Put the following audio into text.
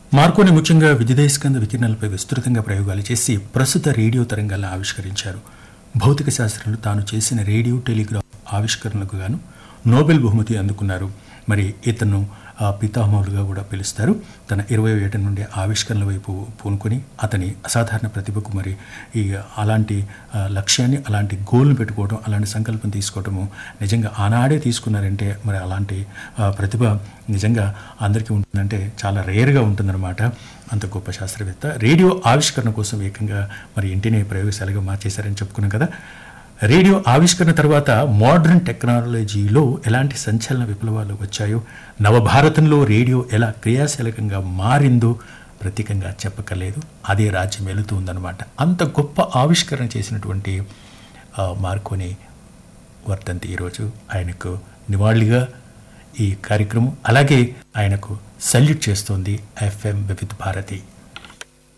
Marconi ముఖ్యంగా విద్యుదయస్కంద వికిరణాలపై విస్తృతంగా ప్రయోగాలు చేసి ప్రస్తుత రేడియో తరంగాలను ఆవిష్కరించారు భౌతిక శాస్త్రంలో తాను చేసిన రేడియో టెలిగ్రాఫ్ ఆవిష్కరణలకు గాను నోబెల్ బహుమతి అందుకున్నారు మరి ఇతను ఆ, పితామహులుగా కూడా పిలుస్తారు తన ఇరవై ఏట నుండి ఆవిష్కరణల వైపు పూనుకొని అతని అసాధారణ ప్రతిభకు మరి ఈ అలాంటి ఆ, లక్ష్యాన్ని అలాంటి గోల్ని పెట్టుకోవడం అలాంటి సంకల్పం తీసుకోవడము నిజంగా ఆనాడే తీసుకున్నారంటే మరి అలాంటి ఆ, ప్రతిభ నిజంగా అందరికీ ఉంటుందంటే చాలా రేర్గా ఉంటుందన్నమాట అంత గొప్ప శాస్త్రవేత్త రేడియో ఆవిష్కరణ కోసం ఏకంగా మరి ఇంటిని ప్రయోగశాలగా మార్చేశారని చెప్పుకున్నాం కదా రేడియో ఆవిష్కరణ తర్వాత మోడర్న్ టెక్నాలజీలో ఎలాంటి సంచలన విప్లవాలు వచ్చాయో నవభారతంలో రేడియో ఎలా క్రియాశీలకంగా మారిందో ప్రత్యేకంగా చెప్పక్కర్లేదు అదే రాజ్యం వెళుతూ ఉందన్నమాట అంత గొప్ప ఆవిష్కరణ చేసినటువంటి ఆ, మార్కోని వర్ధంతి ఈరోజు ఆయనకు నివాళిగా ఈ కార్యక్రమం అలాగే ఆయనకు సల్యూట్ చేస్తోంది ఎఫ్ఎం వివిధ భారతి